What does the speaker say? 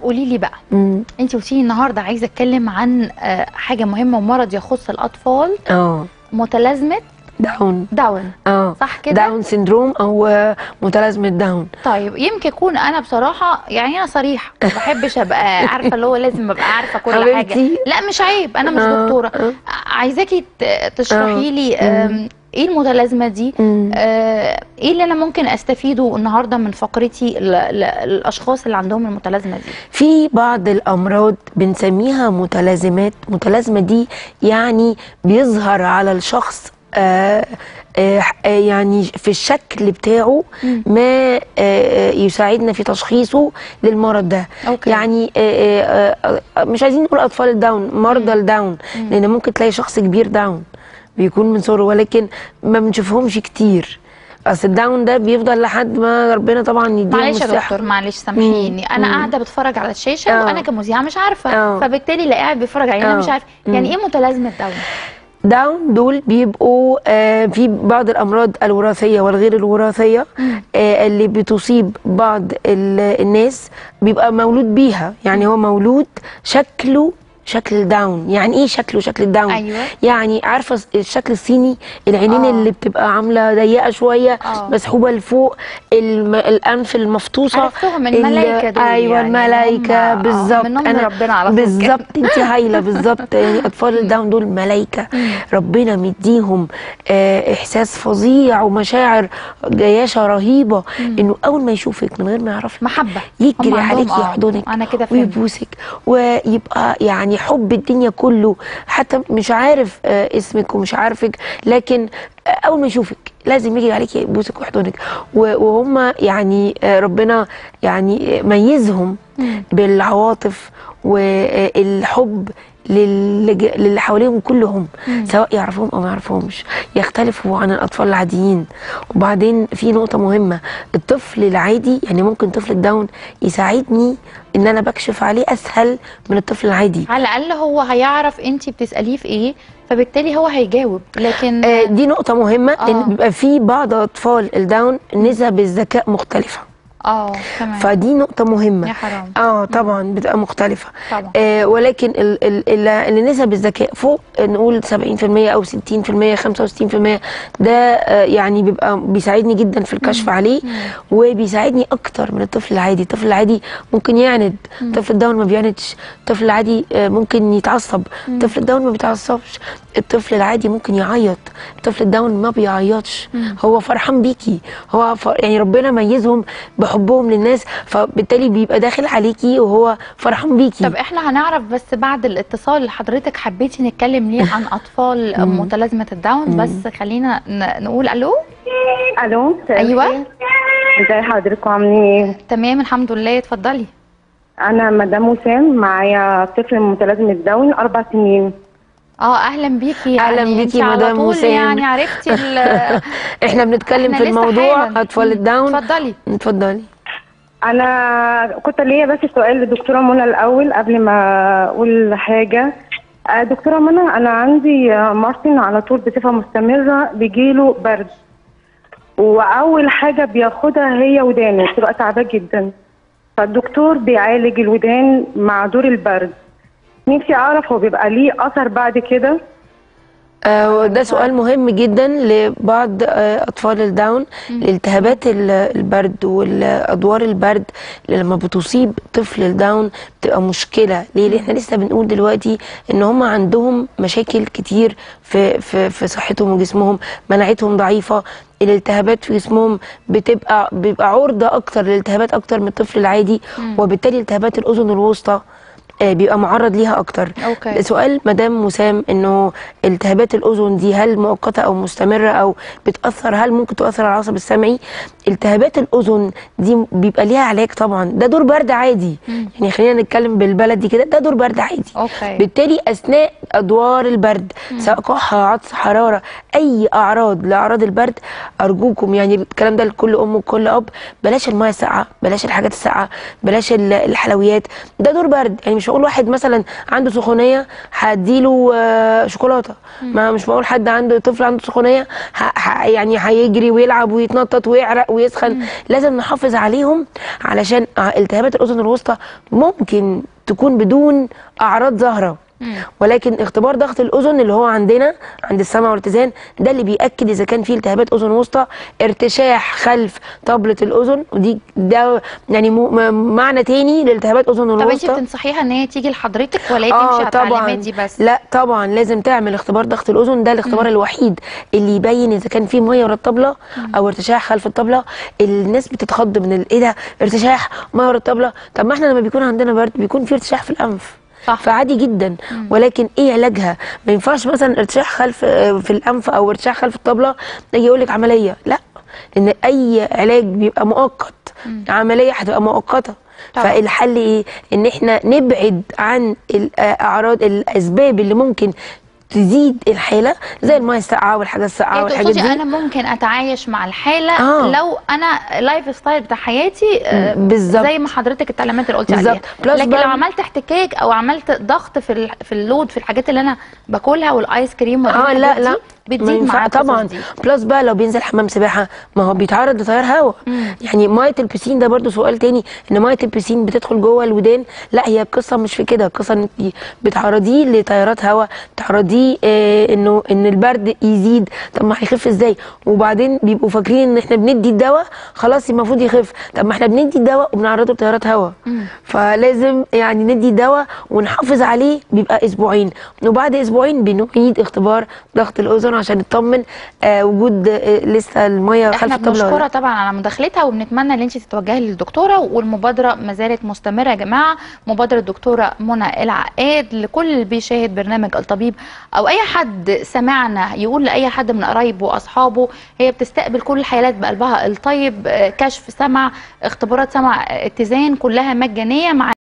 قولي لي بقى مم. انت قلتي لي النهارده عايزه اتكلم عن آه، حاجه مهمه ومرض يخص الاطفال اه متلازمه داون داون اه صح كده داون سيندروم او آه، متلازمه داون طيب يمكن اكون انا بصراحه يعني انا صريحه ما بحبش ابقى عارفه اللي هو لازم ابقى عارفه كل حاجه حبيبتي. لا مش عيب انا مش آه، دكتوره آه. عايزاكي ت- تشرحي لي مم. آم، ايه المتلازمه دي مم. آه، ايه اللي انا ممكن استفيده النهارده من فقرتي ل- ل- للاشخاص اللي عندهم المتلازمه دي في بعض الامراض بنسميها متلازمات متلازمه دي يعني بيظهر على الشخص آه آه آه، يعني في الشكل بتاعه مم. ما آه آه، يساعدنا في تشخيصه للمرض ده أوكي. يعني آه آه آه، مش عايزين نقول اطفال الداون مرضى الداون لان ممكن تلاقي شخص كبير داون بيكون من صغره ولكن ما بنشوفهمش كتير اصل الداون ده بيفضل لحد ما ربنا طبعا يديهم معلش يا الصحه دكتور معلش سامحيني انا مم. قاعده بتفرج على الشاشه آه. وانا كمذيعه مش عارفه آه. فبالتالي اللي قاعد بيتفرج علينا آه. مش عارف يعني ايه متلازمه داون داون دول بيبقوا آه، في بعض الامراض الوراثيه والغير الوراثيه آه، اللي بتصيب بعض ال- الناس بيبقى مولود بيها يعني هو مولود شكله شكل الداون يعني ايه شكله شكل الداون أيوة. يعني عارفه الشكل الصيني العينين آه. اللي بتبقى عامله ضيقه شويه آه. مسحوبه لفوق الم... الانف المفطوسه عرفتهم ال- الملايكة دول ايوه يعني الملايكه هم- آه، بالظبط منهم ربنا على طول كده. بالظبط انت هايله بالظبط يعني اطفال الداون دول ملايكه ربنا مديهم آه، احساس فظيع ومشاعر جياشه رهيبه انه اول ما يشوفك من غير ما يعرفك محبه يجري هم عندهم- عليكي آه، يحضنك انا كده فهمت ويبوسك ويبقى يعني حب الدنيا كله حتى مش عارف آه، اسمك ومش عارفك لكن آه، اول ما يشوفك لازم يجري عليكي يبوسك ويحضنك و- وهم يعني آه، ربنا يعني ميزهم بالعواطف والحب للي للي حواليهم كلهم سواء يعرفوهم او ما يعرفوهمش يختلفوا عن الاطفال العاديين وبعدين في نقطه مهمه الطفل العادي يعني ممكن طفل الداون يساعدني ان انا بكشف عليه اسهل من الطفل العادي على الاقل هو هيعرف انت بتساليه في ايه فبالتالي هو هيجاوب لكن آه، دي نقطه مهمه آه. ان بيبقى في بعض اطفال الداون نسب الذكاء مختلفه اه تمام فدي نقطه مهمه يا حرام اه طبعا بتبقى مختلفه طبعا. آه ولكن ال- ال- ال- اللي نسب الذكاء فوق نقول 70% او 60% 65% ده آه يعني بيبقى بيساعدني جدا في الكشف عليه وبيساعدني اكتر من الطفل العادي الطفل العادي ممكن يعند الطفل الداون ما بيعندش الطفل العادي آه ممكن يتعصب الطفل الداون ما بيتعصبش الطفل العادي ممكن يعيط الطفل الداون ما بيعيطش هو فرحان بيكي هو ف... يعني ربنا ميزهم بحبهم للناس فبالتالي بيبقى داخل عليكي وهو فرحان بيكي طب احنا هنعرف بس بعد الاتصال اللي حضرتك حبيتي نتكلم ليه عن اطفال متلازمه الداون بس خلينا ن- نقول الو الو مساء أيوة. الخير. ازي حضرتكم عاملين ايه تمام الحمد لله اتفضلي انا مدام وسام معايا طفل متلازمة داون اربع سنين اه اهلا بيكي أهلاً يعني بيكي انتي على مدام طول وسام. يعني عرفتي ال- احنا بنتكلم إحنا في لسه الموضوع حالاً. اطفال مم. الداون اتفضلي اتفضلي انا كنت ليا بس سؤال لدكتوره منى الاول قبل ما اقول حاجه آه، دكتوره منى انا عندي آه، مارتن على طول بصفه مستمره بيجيله برد واول حاجه بياخدها هي ودانه بتبقى تعباه جدا فالدكتور بيعالج الودان مع دور البرد نفسي اعرف هو بيبقى ليه اثر بعد كده آه، ده سؤال مهم جدا لبعض آه، اطفال الداون الالتهابات ال- البرد والادوار البرد اللي لما بتصيب طفل الداون بتبقى مشكله ليه لان احنا لسه بنقول دلوقتي ان هم عندهم مشاكل كتير في في في صحتهم وجسمهم مناعتهم ضعيفه الالتهابات في جسمهم بتبقى بيبقى عرضه اكتر للالتهابات اكتر من الطفل العادي وبالتالي التهابات الاذن الوسطى آه، بيبقى معرض ليها اكتر أوكي. سؤال مدام وسام انه التهابات الاذن دي هل مؤقته او مستمره او بتاثر هل ممكن تؤثر على العصب السمعي التهابات الاذن دي بيبقى ليها علاج طبعا ده دور برد عادي يعني خلينا نتكلم بالبلدي كده ده دور برد عادي أوكي. بالتالي اثناء ادوار البرد سواء كحه عطس حراره اي اعراض لاعراض البرد ارجوكم يعني الكلام ده لكل ام وكل اب بلاش الميه الساقعه بلاش الحاجات الساقعه بلاش ال- الحلويات ده دور برد يعني مش مش هقول واحد مثلا عنده سخونيه هديله آه، شوكولاته ما مش بقول حد عنده طفل عنده سخونيه ه- ه- يعني هيجري ويلعب ويتنطط ويعرق ويسخن لازم نحافظ عليهم علشان آه، التهابات الاذن الوسطى ممكن تكون بدون اعراض ظاهره ولكن اختبار ضغط الاذن اللي هو عندنا عند السمع والاتزان ده اللي بياكد اذا كان فيه التهابات اذن وسطى ارتشاح خلف طبله الاذن ودي ده يعني مو- م- معنى تاني لالتهابات اذن طب انت الوسطى بتنصحيها ان هي تيجي لحضرتك ولا هي تمشي على التعليمات دي بس لا طبعا لازم تعمل اختبار ضغط الاذن ده الاختبار الوحيد اللي يبين اذا كان في ميه ورا الطبله او ارتشاح خلف الطبله الناس بتتخض من ال- ايه ده ارتشاح ميه ورا الطبله طب ما احنا لما بيكون عندنا برد بيكون في ارتشاح في الانف صح. فعادي جدا ولكن ايه علاجها ما ينفعش مثلا ارتشاح خلف آه، في الانف او ارتشاح خلف الطبله يجي يقول لك عمليه لا لان اي علاج بيبقى مؤقت عمليه هتبقى مؤقته طبعا. فالحل ايه ان احنا نبعد عن الاعراض الاسباب اللي ممكن تزيد الحاله زي الميه الساقعه والحاجه الساقعه يعني والحاجات تقصدي دي انا ممكن اتعايش مع الحاله آه. لو انا اللايف ستايل بتاع حياتي آه، بالظبط. زي ما حضرتك التعليمات اللي قلتي عليها بالظبط. بلس لكن بقى- لو عملت احتكاك او عملت ضغط في ال- في اللود في الحاجات اللي انا باكلها والايس كريم اه والحاجات لا دي لا ما بتزيد ينفع- مع القصص طبعا دي. بلس بقى لو بينزل حمام سباحه ما هو بيتعرض لتيار هواء يعني ميه البسين ده برضو سؤال تاني ان ميه البسين بتدخل جوه الودان لا هي القصه مش في كده القصه ان انت بتعرضيه لتيارات هواء بتعرضيه آه انه ان البرد يزيد طب ما هيخف ازاي وبعدين بيبقوا فاكرين ان احنا بندي الدواء خلاص المفروض يخف طب ما احنا بندي الدواء وبنعرضه لتيارات هواء فلازم يعني ندي الدواء ونحافظ عليه بيبقى اسبوعين وبعد اسبوعين بنعيد اختبار ضغط الاذن عشان نطمن آه وجود آه لسه الميه خلف احنا الطبله ولا بنشكرها لا. طبعا على مداخلتها وبنتمنى ان انت تتوجهي للدكتوره والمبادره ما زالت مستمره يا جماعه مبادره الدكتوره منى العقاد لكل اللي بيشاهد برنامج الطبيب او اي حد سمعنا يقول لاي حد من قرايبه واصحابه هي بتستقبل كل الحالات بقلبها الطيب آه، كشف سمع اختبارات سمع اتزان كلها مجانيه مع